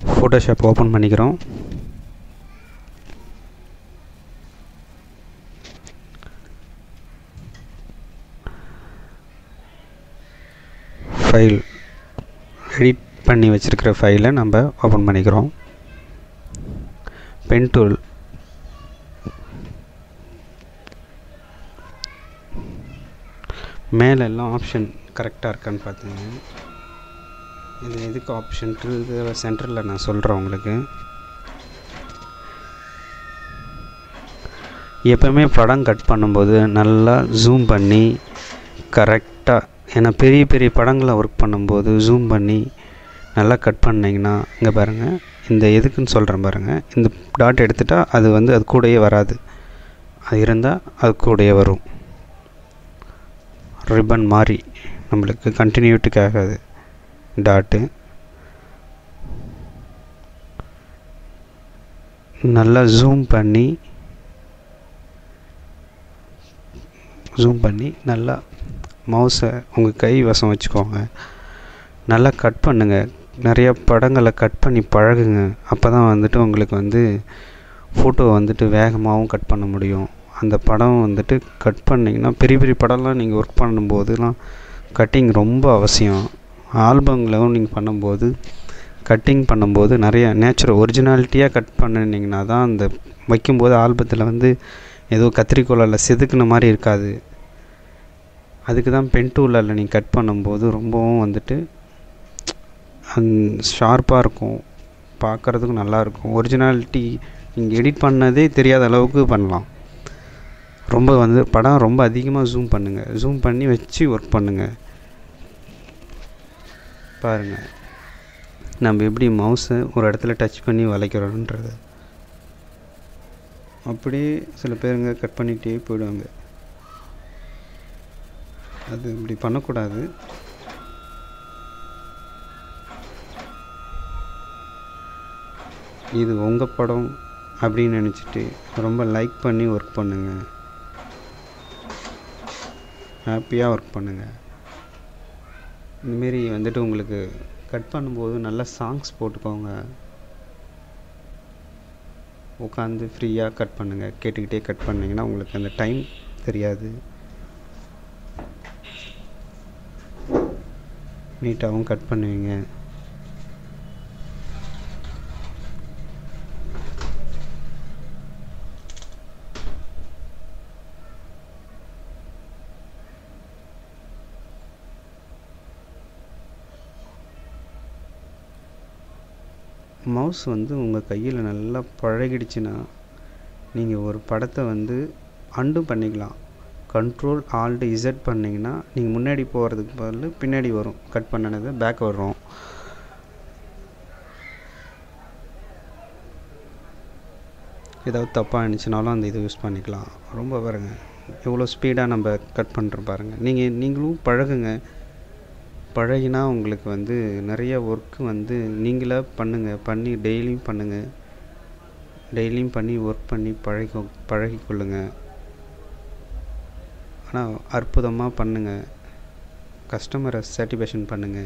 Photoshop open பண்ணிக்கிறோம் file edit பண்ணி வச்சுருக்கிற ஃபைலை நம்ம ஓப்பன் பண்ணிக்கிறோம் பென் டூல் மேலே எல்லாம் ஆப்ஷன் கரெக்டாக இருக்கான்னு பார்த்துங்க இது எதுக்கு ஆப்ஷன்ட்டு சென்டரில் நான் சொல்கிறேன் உங்களுக்கு எப்போவுமே படம் கட் பண்ணும்போது நல்லா ஜூம் பண்ணி கரெக்டாக ஏன்னா பெரிய பெரிய படங்களை ஒர்க் பண்ணும்போது ஜூம் பண்ணி நல்லா கட் பண்ணிங்கன்னா இங்கே பாருங்கள் இந்த எதுக்குன்னு சொல்கிறேன் பாருங்கள் இந்த டாட் எடுத்துட்டா அது வந்து அது கூடயே வராது அது இருந்தால் அது கூடயே வரும் ரிப்பன் மாதிரி நம்மளுக்கு கண்டினியூட்டிக்காக அது டாட்டு நல்லா ஜூம் பண்ணி ஜூம் பண்ணி நல்லா மவுஸை உங்கள் கை வசம் வச்சுக்கோங்க நல்லா கட் பண்ணுங்கள் நிறைய படங்களை கட் பண்ணி பழகுங்க அப்போ தான் வந்துட்டு உங்களுக்கு வந்து ஃபோட்டோ வந்துட்டு வேகமாகவும் கட் பண்ண முடியும் அந்த படம் வந்துட்டு கட் பண்ணிங்கன்னா பெரிய பெரிய படம்லாம் நீங்கள் ஒர்க் பண்ணும்போதுலாம் கட்டிங் ரொம்ப அவசியம் ஆல்பங்களும் நீங்கள் பண்ணும்போது கட்டிங் பண்ணும்போது நிறைய நேச்சுரல் ஒரிஜினாலிட்டியாக கட் பண்ணினீங்கன்னா தான் அந்த வைக்கும்போது ஆல்பத்தில் வந்து ஏதோ கத்திரிக்கோலால் செதுக்குன மாதிரி இருக்காது அதுக்கு தான் பென் டூலால் நீங்கள் கட் பண்ணும்போது ரொம்பவும் வந்துட்டு அந் ஷார்ப்பாக இருக்கும் பார்க்குறதுக்கும் நல்லாயிருக்கும் ஒரிஜினாலிட்டி நீங்கள் எடிட் பண்ணதே தெரியாத அளவுக்கு பண்ணலாம் ரொம்ப வந்து படம் ரொம்ப அதிகமாக ஜூம் பண்ணுங்கள் ஜூம் பண்ணி வச்சு ஒர்க் பண்ணுங்கள் பாருங்கள் நம்ம எப்படி மவுஸை ஒரு இடத்துல டச் பண்ணி வளைக்கிறோன்றது அப்படியே சில பேருங்க கட் பண்ணிகிட்டே போயிடுவாங்க அது இப்படி பண்ணக்கூடாது இது உங்கள் படம் அப்படின்னு நினச்சிட்டு ரொம்ப லைக் பண்ணி ஒர்க் பண்ணுங்கள் ஹாப்பியாக ஒர்க் பண்ணுங்கள் இந்தமாரி வந்துட்டு உங்களுக்கு கட் பண்ணும்போது நல்ல சாங்ஸ் போட்டுக்கோங்க உட்காந்து ஃப்ரீயாக கட் பண்ணுங்கள் கேட்டுக்கிட்டே கட் பண்ணிங்கன்னா உங்களுக்கு அந்த டைம் தெரியாது நீட்டாகவும் கட் பண்ணுவீங்க மவுஸ் வந்து உங்கள் கையில் நல்லா பழகிடுச்சுன்னா நீங்கள் ஒரு படத்தை வந்து அண்டு பண்ணிக்கலாம் கண்ட்ரோல் ஆல்டு இசட் பண்ணிங்கன்னா நீங்கள் முன்னாடி போகிறதுக்கு பதில் பின்னாடி வரும் கட் பண்ணினது பேக் வரும் ஏதாவது தப்பாக இருந்துச்சுனாலும் அந்த இது யூஸ் பண்ணிக்கலாம் ரொம்ப பாருங்க எவ்வளோ ஸ்பீடாக நம்ம கட் பண்ணுறோம் பாருங்கள் நீங்கள் நீங்களும் பழகுங்க பழகினா உங்களுக்கு வந்து நிறைய ஒர்க்கு வந்து நீங்களே பண்ணுங்கள் பண்ணி டெய்லியும் பண்ணுங்கள் டெய்லியும் பண்ணி ஒர்க் பண்ணி பழகி பழகிக்கொள்ளுங்க ஆனால் அற்புதமாக பண்ணுங்கள் கஸ்டமரை சாட்டிஸ்ஃபேக்ஷன் பண்ணுங்கள்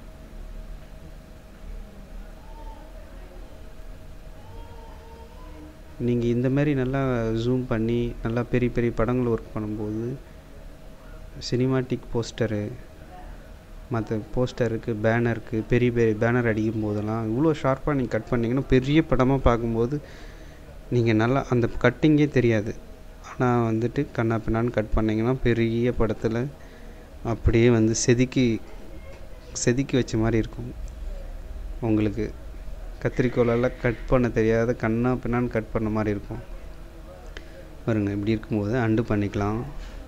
நீங்கள் இந்த மாதிரி நல்லா ஜூம் பண்ணி நல்லா பெரிய பெரிய படங்கள் ஒர்க் பண்ணும்போது சினிமாட்டிக் போஸ்டரு மற்ற போஸ்டருக்கு பேனருக்கு பெரிய பெரிய பேனர் அடிக்கும் போதெல்லாம் இவ்வளோ ஷார்ப்பாக நீங்கள் கட் பண்ணிங்கன்னா பெரிய படமாக பார்க்கும்போது நீங்கள் நல்லா அந்த கட்டிங்கே தெரியாது ஆனால் வந்துட்டு கண்ணா பின்னான்னு கட் பண்ணிங்கன்னா பெரிய படத்தில் அப்படியே வந்து செதுக்கி செதுக்கி வச்ச மாதிரி இருக்கும் உங்களுக்கு கத்திரிக்கோலால் கட் பண்ண தெரியாத கண்ணா பின்னான்னு கட் பண்ண மாதிரி இருக்கும் பாருங்க இப்படி இருக்கும்போது அண்டு பண்ணிக்கலாம்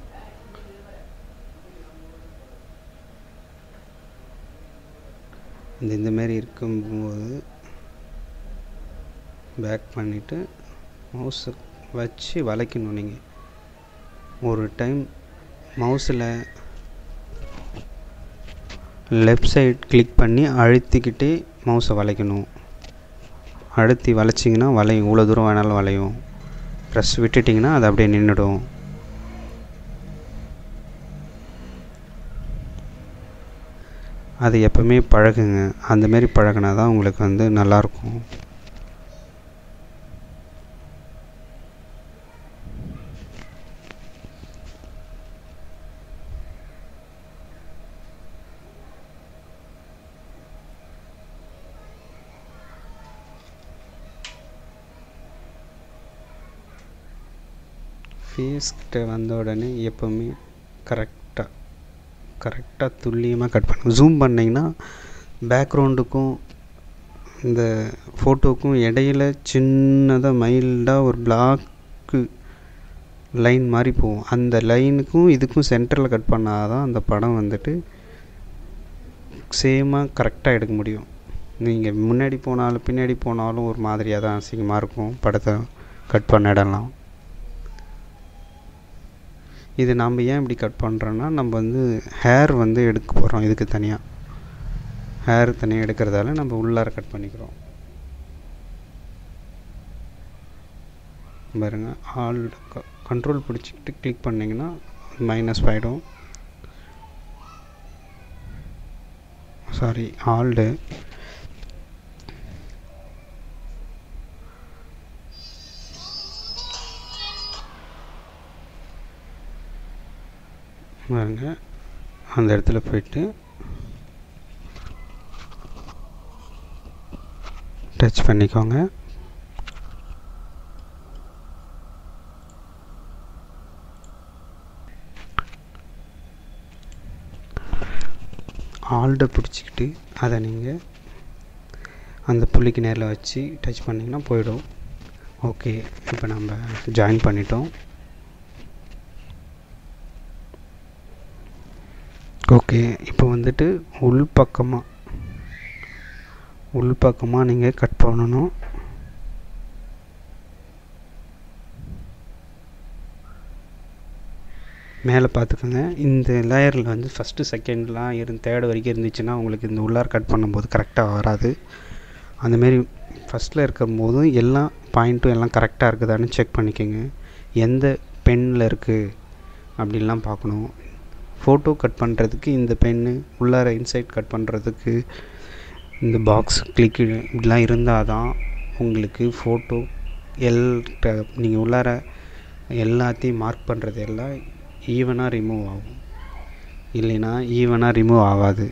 இந்த இந்த மாதிரி இருக்கும்போது பேக் பண்ணிவிட்டு மவுஸை வச்சு வளைக்கணும் நீங்கள் ஒரு டைம் மவுஸில் லெஃப்ட் சைட் கிளிக் பண்ணி அழுத்திக்கிட்டே மவுஸை வளைக்கணும் அழுத்தி வளைச்சிங்கன்னா வளையும் இவ்வளோ தூரம் வேணாலும் வளையும் ப்ரெஸ் விட்டுட்டிங்கன்னா அது அப்படியே நின்றுடும் அது எப்போவுமே பழகுங்க அந்தமாரி பழகுனா தான் உங்களுக்கு வந்து நல்லாயிருக்கும் ஃபேஸ்கிட்ட வந்த உடனே எப்போவுமே கரெக்டாக கரெக்டாக துல்லியமாக கட் பண்ணுங்க ஜூம் பண்ணிங்கன்னா பேக்ரவுண்டுக்கும் இந்த ஃபோட்டோவுக்கும் இடையில சின்னதாக மைல்டாக ஒரு பிளாக்கு லைன் மாதிரி போகும் அந்த லைனுக்கும் இதுக்கும் சென்டரில் கட் பண்ணால் தான் அந்த படம் வந்துட்டு சேமாக கரெக்டாக எடுக்க முடியும் நீங்கள் முன்னாடி போனாலும் பின்னாடி போனாலும் ஒரு மாதிரியாக தான் அசிங்கமாக இருக்கும் படத்தை கட் பண்ண இடம்லாம் இது நம்ம ஏன் இப்படி கட் பண்ணுறோன்னா நம்ம வந்து ஹேர் வந்து எடுக்க போகிறோம் இதுக்கு தனியாக ஹேர் தனியாக எடுக்கிறதால நம்ம உள்ளார கட் பண்ணிக்கிறோம் பாருங்க ஆல் கண்ட்ரோல் பிடிச்சிக்கிட்டு கிளிக் பண்ணிங்கன்னா மைனஸ் ஆகிடும் சாரி ஆல்டு பாருங்க அந்த இடத்துல போயிட்டு டச் பண்ணிக்கோங்க ஆல்டை பிடிச்சிக்கிட்டு அதை நீங்கள் அந்த புள்ளிக்கு நேரில் வச்சு டச் பண்ணிங்கன்னா போயிடும் ஓகே இப்போ நம்ம ஜாயின் பண்ணிட்டோம் ஓகே இப்போ வந்துட்டு உள் பக்கமாக உள் பக்கமாக நீங்கள் கட் பண்ணணும் மேலே பார்த்துக்கோங்க இந்த லேயரில் வந்து ஃபஸ்ட்டு செகண்ட்லாம் இருந்து தேர்ட் வரைக்கும் இருந்துச்சுன்னா உங்களுக்கு இந்த உள்ளார் கட் பண்ணும்போது கரெக்டாக வராது அந்தமாரி ஃபஸ்ட்டில் இருக்கும் போதும் எல்லா பாயிண்ட்டும் எல்லாம் கரெக்டாக இருக்குதான்னு செக் பண்ணிக்கோங்க எந்த பெண்ணில் இருக்குது அப்படின்லாம் பார்க்கணும் ஃபோட்டோ கட் பண்ணுறதுக்கு இந்த பென்னு உள்ளார இன்சைட் கட் பண்ணுறதுக்கு இந்த பாக்ஸ் கிளிக்கு இப்படிலாம் இருந்தால் தான் உங்களுக்கு ஃபோட்டோ எல் நீங்கள் உள்ளார எல்லாத்தையும் மார்க் பண்ணுறது எல்லாம் ஈவனாக ரிமூவ் ஆகும் இல்லைன்னா ஈவனாக ரிமூவ் ஆகாது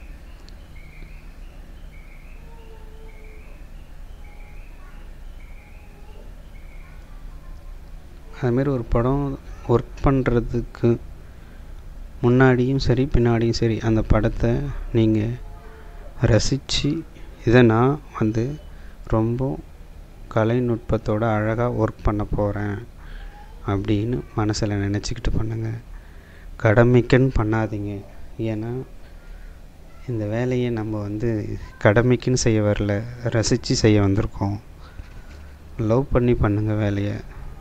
அதுமாரி ஒரு படம் ஒர்க் பண்ணுறதுக்கு முன்னாடியும் சரி பின்னாடியும் சரி அந்த படத்தை நீங்கள் ரசித்து இதை நான் வந்து ரொம்ப கலைநுட்பத்தோட அழகாக ஒர்க் பண்ண போகிறேன் அப்படின்னு மனசில் நினச்சிக்கிட்டு பண்ணுங்கள் கடமைக்குன்னு பண்ணாதீங்க ஏன்னா இந்த வேலையை நம்ம வந்து கடமைக்குன்னு செய்ய வரல ரசித்து செய்ய வந்திருக்கோம் லவ் பண்ணி பண்ணுங்கள் வேலையை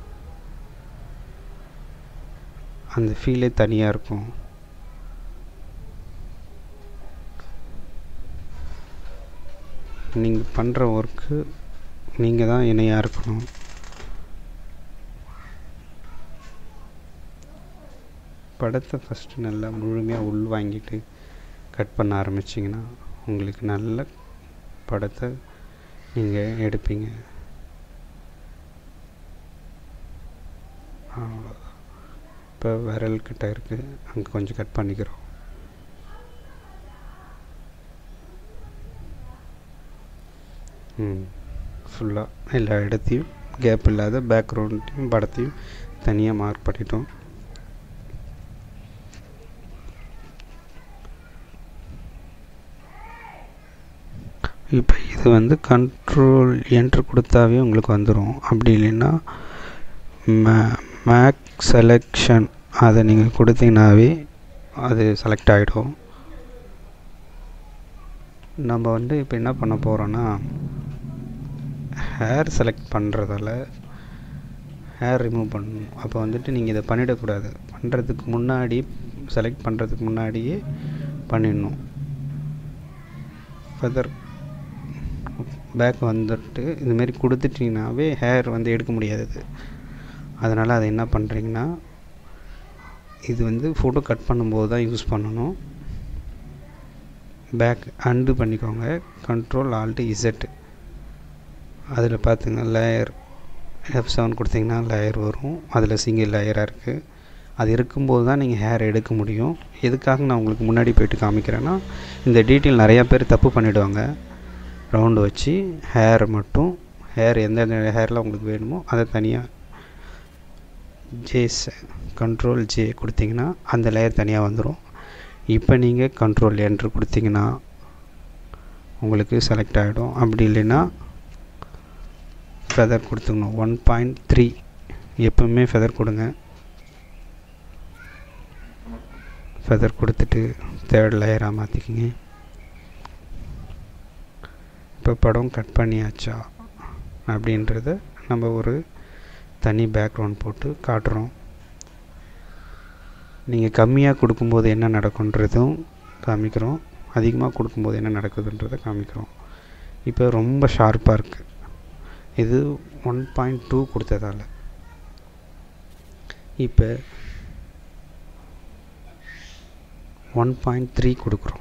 அந்த ஃபீலே தனியாக இருக்கும் நீங்கள் பண்ணுற ஒர்க்கு நீங்கள் தான் இணையாக இருக்கணும் படத்தை ஃபஸ்ட்டு நல்லா முழுமையாக உள் வாங்கிட்டு கட் பண்ண ஆரம்பிச்சிங்கன்னா உங்களுக்கு நல்ல படத்தை நீங்கள் எடுப்பீங்க அவ்வளோதான் இப்போ விரல் கிட்ட இருக்குது அங்கே கொஞ்சம் கட் பண்ணிக்கிறோம் ம் ஃபுல்லாக எல்லா இடத்தையும் கேப் இல்லாத பேக்ரவுண்டையும் படத்தையும் தனியாக மார்க் பண்ணிட்டோம் இப்போ இது வந்து கண்ட்ரோல் என்ட்ரு கொடுத்தாவே உங்களுக்கு வந்துடும் அப்படி இல்லைன்னா மே மேக் செலெக்ஷன் அதை நீங்கள் கொடுத்தீங்கன்னாவே அது செலக்ட் ஆகிடும் நம்ம வந்து இப்போ என்ன பண்ண போகிறோன்னா ஹேர் செலக்ட் பண்ணுறதால ஹேர் ரிமூவ் பண்ணணும் அப்போ வந்துட்டு நீங்கள் இதை பண்ணிடக்கூடாது பண்ணுறதுக்கு முன்னாடி செலக்ட் பண்ணுறதுக்கு முன்னாடியே பண்ணிடணும் ஃபர்தர் பேக் வந்துட்டு இதுமாரி கொடுத்துட்டிங்கனாவே ஹேர் வந்து எடுக்க முடியாது அதனால் அதை என்ன பண்ணுறீங்கன்னா இது வந்து ஃபோட்டோ கட் பண்ணும்போது தான் யூஸ் பண்ணணும் பேக் அண்டு பண்ணிக்கோங்க கண்ட்ரோல் ஆல்ட்டு இசட் அதில் பார்த்துங்க லேயர் எஃப் செவன் கொடுத்தீங்கன்னா லேயர் வரும் அதில் சிங்கிள் லேயராக இருக்குது அது இருக்கும்போது தான் நீங்கள் ஹேர் எடுக்க முடியும் எதுக்காக நான் உங்களுக்கு முன்னாடி போயிட்டு காமிக்கிறேன்னா இந்த டீட்டெயில் நிறையா பேர் தப்பு பண்ணிவிடுவாங்க ரவுண்டு வச்சு ஹேர் மட்டும் ஹேர் எந்தெந்த ஹேரில் உங்களுக்கு வேணுமோ அதை தனியாக ஜேஸ் கண்ட்ரோல் ஜே கொடுத்தீங்கன்னா அந்த லேயர் தனியாக வந்துடும் இப்போ நீங்கள் கண்ட்ரோல் என்ட்ரு கொடுத்தீங்கன்னா உங்களுக்கு செலக்ட் ஆகிடும் அப்படி இல்லைன்னா ஃபெதர் கொடுத்துக்கணும் ஒன் பாயிண்ட் த்ரீ எப்பவுமே ஃபெதர் கொடுங்க ஃபெதர் கொடுத்துட்டு தேர்ட் லேயராக மாற்றிக்கிங்க இப்போ படம் கட் பண்ணியாச்சா அப்படின்றத நம்ம ஒரு தனி பேக்ரவுண்ட் போட்டு காட்டுறோம் நீங்கள் கம்மியாக கொடுக்கும்போது என்ன நடக்குன்றதும் காமிக்கிறோம் அதிகமாக கொடுக்கும்போது என்ன நடக்குதுன்றதை காமிக்கிறோம் இப்போ ரொம்ப ஷார்ப்பாக இருக்குது இது ஒன் பாயிண்ட் டூ கொடுத்ததால இப்போ ஒன் பாயிண்ட் த்ரீ கொடுக்குறோம்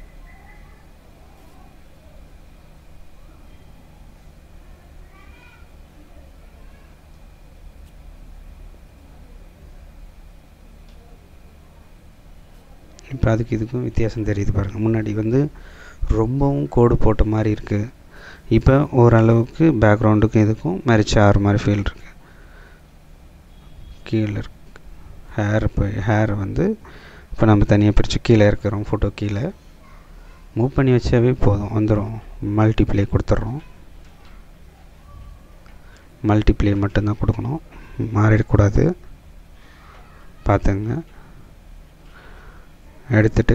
இப்போ அதுக்கு இதுக்கும் வித்தியாசம் தெரியுது பாருங்கள் முன்னாடி வந்து ரொம்பவும் கோடு போட்ட மாதிரி இருக்குது இப்போ ஓரளவுக்கு பேக்ரவுண்டுக்கும் இதுக்கும் மரிச்சு ஆறு மாதிரி ஃபீல் இருக்குது கீழே இருக்கு ஹேர் இப்போ ஹேர் வந்து இப்போ நம்ம தனியாக பிரித்து கீழே இருக்கிறோம் ஃபோட்டோ கீழே மூவ் பண்ணி வச்சாவே போதும் வந்துடும் மல்டிப்ளே கொடுத்துட்றோம் மல்டிப்ளே மட்டும்தான் கொடுக்கணும் மாறிடக்கூடாது பார்த்துங்க எடுத்துட்டு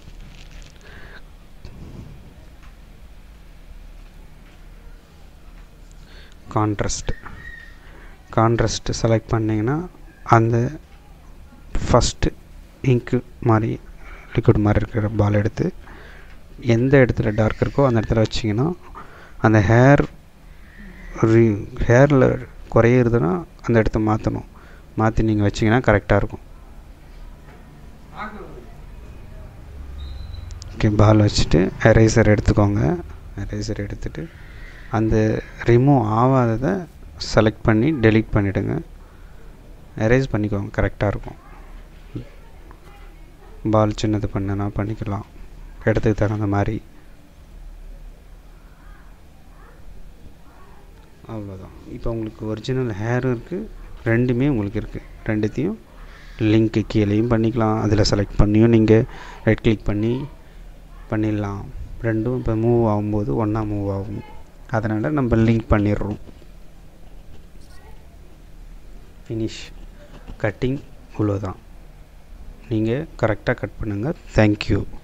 கான்ட்ரஸ்ட் கான்ட்ரஸ்ட் செலக்ட் பண்ணிங்கன்னா அந்த ஃபஸ்ட்டு இங்க்கு மாதிரி லிக்விட் மாதிரி இருக்கிற பால் எடுத்து எந்த இடத்துல டார்க் இருக்கோ அந்த இடத்துல வச்சிங்கன்னா அந்த ஹேர் ரீ ஹேரில் குறையிறதுன்னா அந்த இடத்த மாற்றணும் மாற்றி நீங்கள் வச்சிங்கன்னா கரெக்டாக இருக்கும் ஓகே பால் வச்சுட்டு எரேசர் எடுத்துக்கோங்க எரேசர் எடுத்துகிட்டு அந்த ரிமூவ் ஆகாததை செலக்ட் பண்ணி டெலீட் பண்ணிவிடுங்க எரேஸ் பண்ணிக்கோங்க கரெக்டாக இருக்கும் பால் சின்னது பண்ணனா பண்ணிக்கலாம் இடத்துக்கு தகுந்த மாதிரி அவ்வளோதான் இப்போ உங்களுக்கு ஒரிஜினல் ஹேரும் இருக்குது ரெண்டுமே உங்களுக்கு இருக்குது ரெண்டுத்தையும் லிங்க்கு கீழேயும் பண்ணிக்கலாம் அதில் செலக்ட் பண்ணியும் நீங்கள் ரைட் கிளிக் பண்ணி பண்ணிடலாம் ரெண்டும் இப்போ மூவ் ஆகும்போது ஒன்றா மூவ் ஆகும் அதனால் நம்ம லிங்க் பண்ணிடுறோம் ஃபினிஷ் கட்டிங் இவ்வளோதான் நீங்கள் கரெக்டாக கட் பண்ணுங்கள் தேங்க்யூ